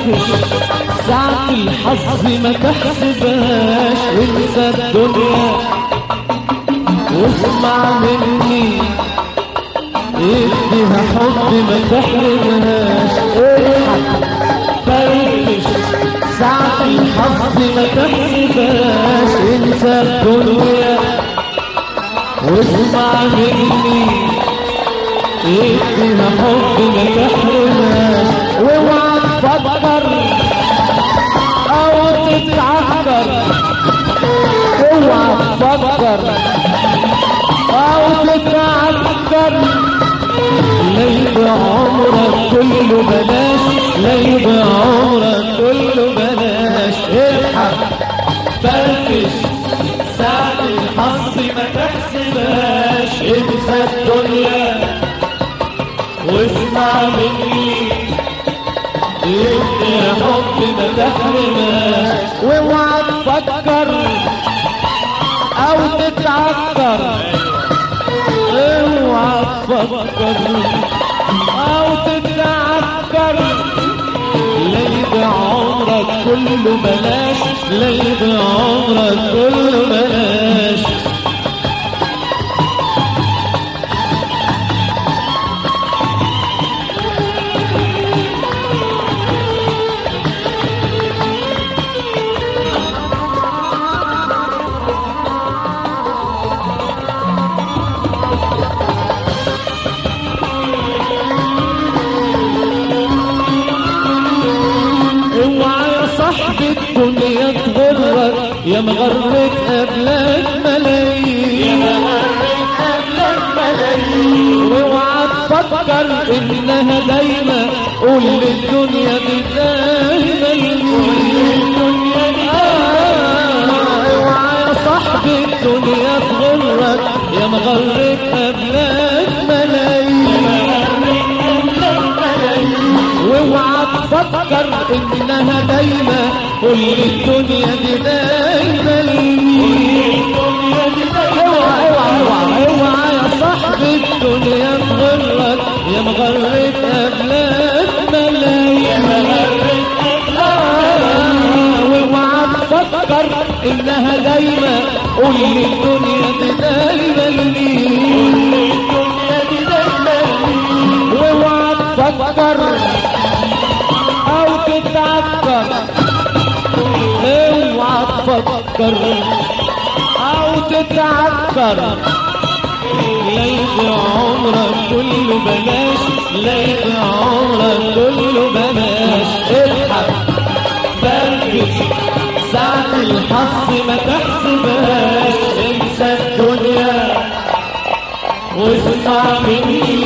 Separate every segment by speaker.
Speaker 1: فركش ساعة الحظ ما تحسبهاش انسى الدنيا واسمع مني اديها حب ما تحرمهاش اضحك فركش ساعة الحظ ما تحسبهاش انسى الدنيا واسمع مني اديها حب ما تحرمهاش واوعى تفكر او تتعكر اوعى تفكر او تتعكر ليبقى عمرك كله بلاش ليبقى عمرك كله بلاش الحق فرفش ساعة الحظ ما تحسبهاش انسى الدنيا واسمع مني يدي حب ما تحرمهاش واوعى تفكر او تتعكر اوعى تفكر او تتعكر ليبقى عمرك كله بلاش ليبقى عمرك كله بلاش اوعى يا صاحبي الدنيا تغرك يا مغرك قبلك ملايين يا مغرك قبلك ملايين واوعى تفكر انها دايما قول للدنيا بدايما الدنيا اوعى يا صاحبي الدنيا تغرك يا مغرك قبلك ملايين واوعى تفكر انها دايما كل الدنيا دي دايما اوعى اوعى اوعى اوعى يا صاحبي الدنيا تغرك يا مغرك قبلك ملايين آه، واوعى تفكر انها دايما قول لي الدنيا دي دايما مين واوعى تفكر او تتعكر اوعى تفكر او تتعكر ليس عمرك كله بلاش ليس عمرك كله بلاش اضحك فركش ساعة الحظ ما تحسبهاش انسى الدنيا واسمع مني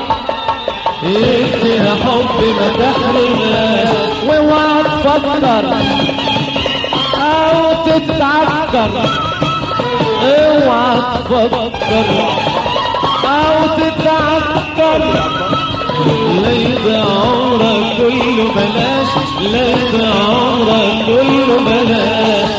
Speaker 1: اديها حب ما تحرمهاش واوعى تفكر او تتعكر اوعى تفكر او تتعكر ليس عمرك كله بلاش ليس عمرك كله بلاش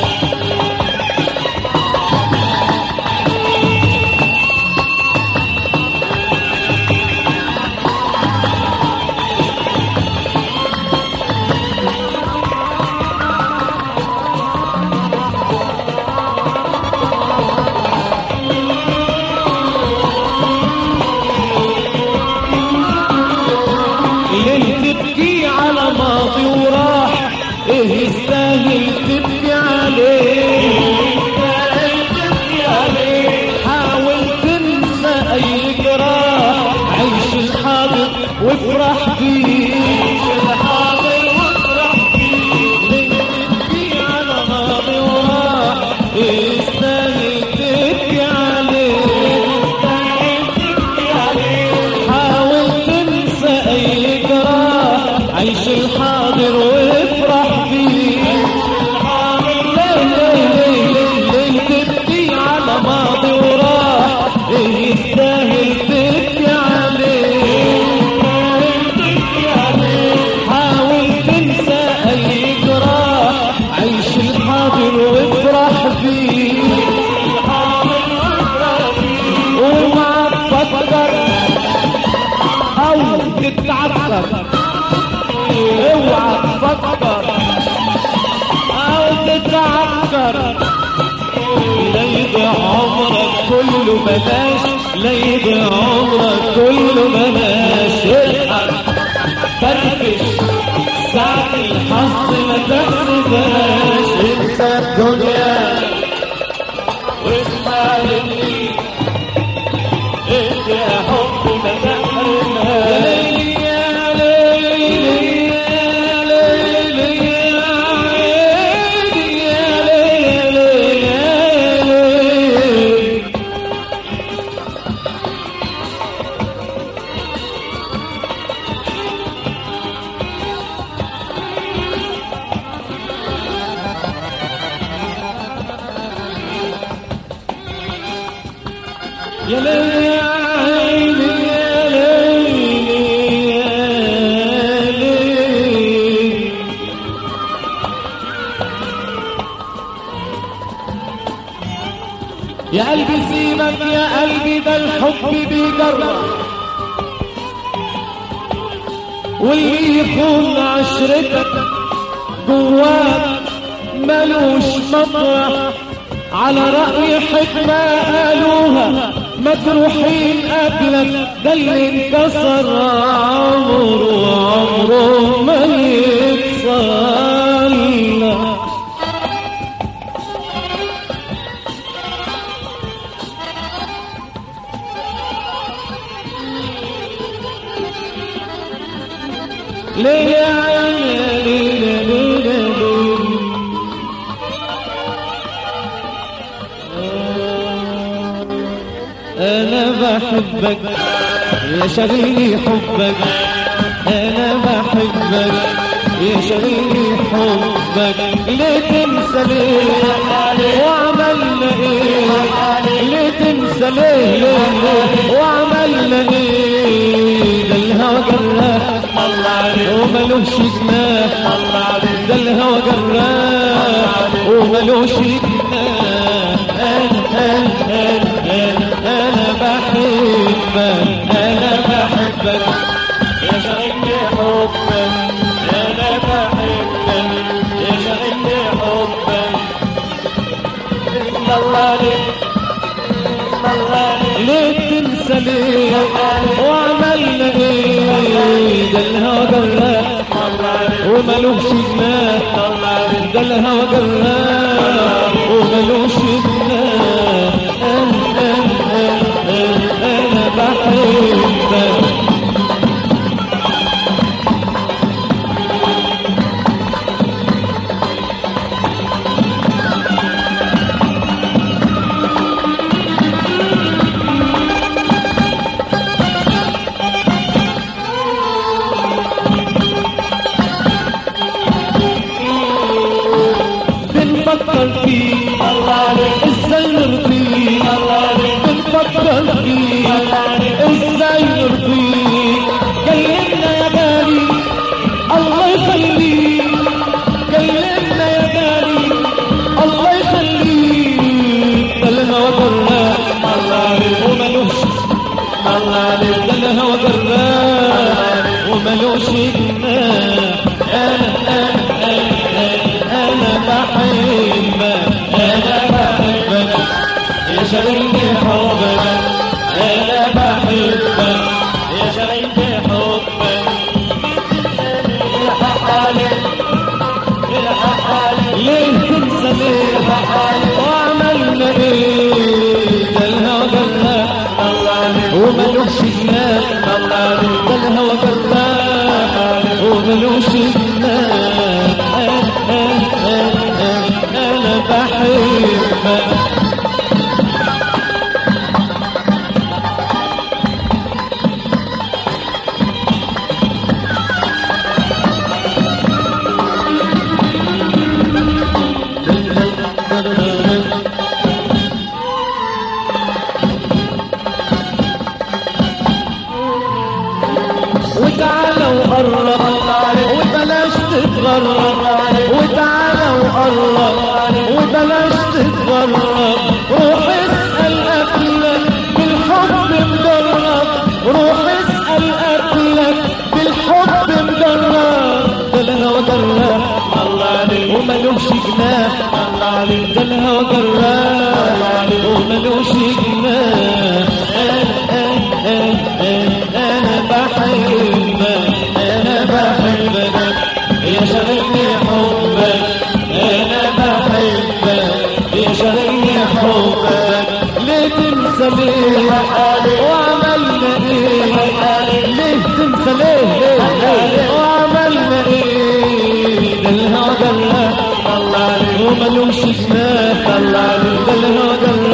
Speaker 1: ليه تبكي على ماضي وراح ايه يستاهل تبكي عليه حاول تنسى اي جراح عيش الحاضر وافرح بيه ليه تبكي على ماضي وراح ايه يستاهل تبكي عليه حاول تنسى اي جراح عيش الحاضر وافرح فيه كله بلاش لا يضيع عمرك كله بلاش الحق فرفش ساعة الحظ ما تحسبهاش انسى الدنيا واسمع مني انت يا حب ما تحرمهاش يا ليلي يا ليلي يا عيني يا ليلي يا ليلي يا ليلي يا عيني يا ليلي يا ليلي يا قلبي سيبك يا قلبي ده الحب بيجرب واللي يخون عشرتك جواك ملوش مطرح على رأي حكمة قالوها مجروحين قبلك ده اللي انكسر عمره عمره ما يتصلح ليه يا عيني ليه ليه ليه ليه أنا بحبك يا شغيلي حبك أنا بحبك يا شغيلي حبك ليه تنسى ليه وعملنا إيه ليه تنسى ليه ليه وعملنا إيه ده الهوى جراح وملوش جناح ده الهوى جراح وملوش جناح أنا أنا أنا أنا بحبك أنا بحبك يا شغلني حبك أنا بحبك يا شغلني حبك الله عليك ليه تنسى ليه وعملنا ايه ده الهوى جراح وملوش جناح ده الهوى جراح وملوش جناح انا انا انا انا بحبك بنفكر فيه ازاي نرضيه بنفكر فيه ازاي نرضيه كلمنا يا غالي الله يخليك كلمنا يا غالي الله يخليك ده الهوى جراح وملوش ده الهوى جراح وملوش جناح انا انا انا انا بحبك انا بحبك يا شغلني حبك انا بحبك يا شغلني حبك ليه تنسى ليه وعملنا ايه ده الهوى جراح وملوش جناح ده الهوى جراح وملوش جناح انا انا انا انا بحبك وتعالى وقرب وبلاش تتغرب وتعالى وقرب وبلاش تتغرب روح اسأل أكلك بالحب مجرب روح اسأل أكلك بالحب مجرب ده الهوى جراح وملوش جناح ده الهوى جراح وملوش جناح انا بحبك انا بحبك يا شغلني حبك انا بحبك يا شغلني حبك ليه تنسى ليه وعملنا ايه ليه تنسى ليه ليه ليه وعملنا ايه ده الهوى ده الله عليه وملوش جناح الله عليه ده الهوى ده